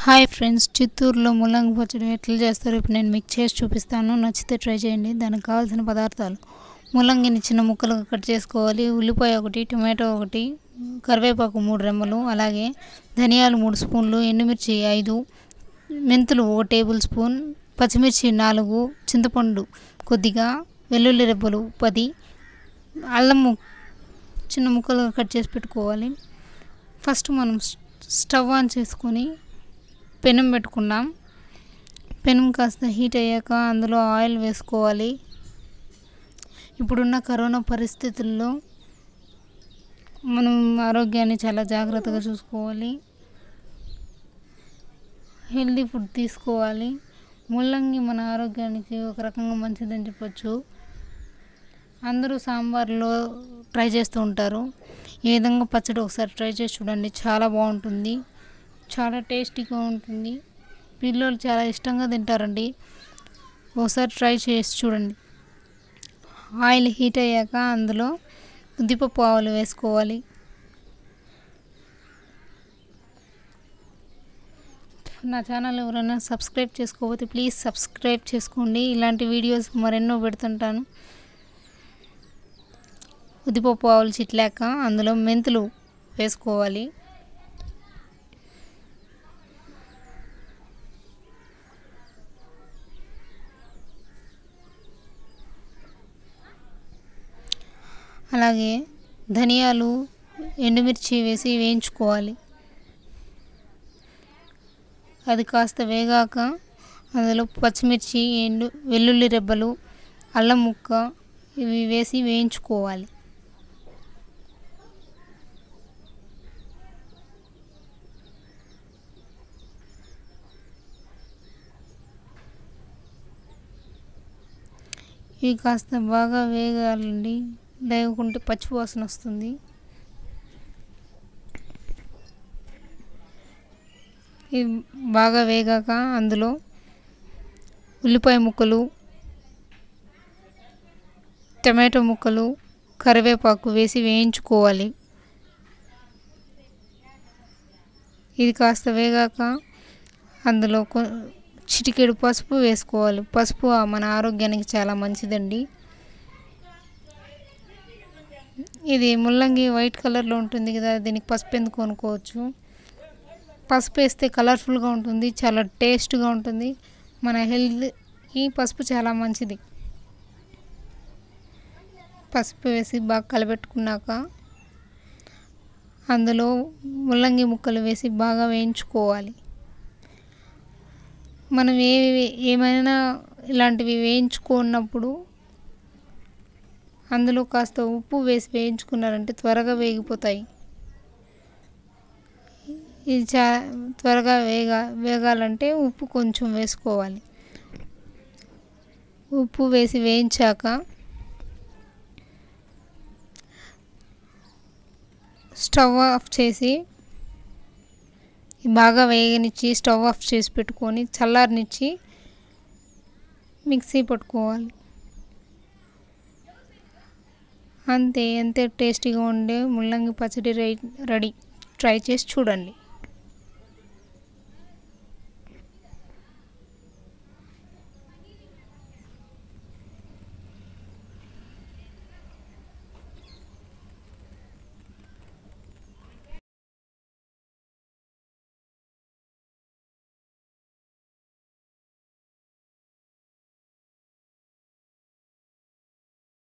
hi friends చిత్తూరులో ముల్లంగి పచ్చడి ఎట్లా చేస్తారో ఇప్పుడు నేను మీకు చేసి చూపిస్తాను నచ్చితే ట్రై చేయండి దానికి కావాల్సిన పదార్థాలు ముల్లంగిని చిన్న ముక్కలుగా కట్ చేసుకోవాలి ఉల్లిపాయ ఒకటి టొమాటో ఒకటి కరివేపాకు మూడు రెమ్మలు అలాగే ధనియాలు మూడు స్పూన్లు ఎండుమిర్చి ఐదు మెంతులు ఒక టేబుల్ స్పూన్ పచ్చిమిర్చి నాలుగు చింతపండు కొద్దిగా వెల్లుల్లి రెబ్బలు పది అల్లం ము- చిన్న ముక్కలుగా కట్ చేసి పెట్టుకోవాలి ఫస్ట్ మనం స్- స్టవ్ ఆన్ చేసుకొని పెనం పెట్టుకున్నాం పెనం కాస్త హీట్ అయ్యాక అందులో ఆయిల్ వేసుకోవాలి ఇప్పుడున్న కరోనా పరిస్థితుల్లో మనం ఆరోగ్యాన్ని చాలా జాగ్రత్తగా చూసుకోవాలి హెల్దీ ఫుడ్ తీసుకోవాలి ముల్లంగి మన ఆరోగ్యానికి ఒక రకంగా మంచిదని చెప్పొచ్చు అందరూ సాంబార్లో ట్రై చేస్తూ ఉంటారు ఈ విధంగా పచ్చడి ఒకసారి ట్రై చేసి చూడండి చాలా బాగుంటుంది చాలా టేస్టీగా ఉంటుంది పిల్లలు చాలా ఇష్టంగా తింటారండి ఒకసారి ట్రై చేసి చూడండి ఆయిల్ హీట్ అయ్యాక అందులో ఉద్దిపప్పు ఆవులు వేసుకోవాలి నా ఛానల్ ఎవరైనా సబ్స్క్రైబ్ చేసుకోకపోతే ప్లీజ్ సబ్స్క్రైబ్ చేసుకోండి ఇలాంటి వీడియోస్ మరెన్నో పెడుతుంటాను ఉద్దిపప్పు ఆవులు చిట్లాక అందులో మెంతులు వేసుకోవాలి అలాగే ధనియాలు ఎండుమిర్చి వేసి వేయించుకోవాలి అది కాస్త వేగాక అందులో పచ్చిమిర్చి ఎండు వెల్లుల్లి రెబ్బలు అల్లం ముక్క ఇవి వేసి వేయించుకోవాలి ఇవి కాస్త బాగా వేగాలండి లేకుంటే పచ్చి వాసన వస్తుంది ఇవి బాగా వేగాక అందులో ఉల్లిపాయ ముక్కలు టమాటో ముక్కలు కరివేపాకు వేసి వేయించుకోవాలి ఇది కాస్త వేగాక అందులో కొ- చిటికెడు పసుపు వేసుకోవాలి పసుపు ఆ మన ఆరోగ్యానికి చాలా మంచిదండి ఇది ముల్లంగి వైట్ కలర్లో ఉంటుంది కదా దీనికి పసుపు ఎందుకు కొనుక్కోవచ్చు పసుపు వేస్తే కలర్ఫుల్గా ఉంటుంది చాలా టేస్ట్గా ఉంటుంది మన హెల్త్కి పసుపు చాలా మంచిది పసుపు వేసి బాగా కలబెట్టుకున్నాక అందులో ముల్లంగి ముక్కలు వేసి బాగా వేయించుకోవాలి మనం ఏ ఏమైనా ఇలాంటివి వేయించుకున్నప్పుడు అందులో కాస్త ఉప్పు వేసి వేయించుకున్నారంటే త్వరగా వేగిపోతాయి ఇది చా త్వరగా వేగా వేగాలంటే ఉప్పు కొంచెం వేసుకోవాలి ఉప్పు వేసి వేయించాక స్టవ్ ఆఫ్ చేసి బాగా వేగనిచ్చి స్టవ్ ఆఫ్ చేసి పెట్టుకొని చల్లారనిచ్చి మిక్సీ పట్టుకోవాలి అంతే ఎంతే టేస్టీగా ఉండే ముల్లంగి పచ్చడి రెడీ ట్రై చేసి చూడండి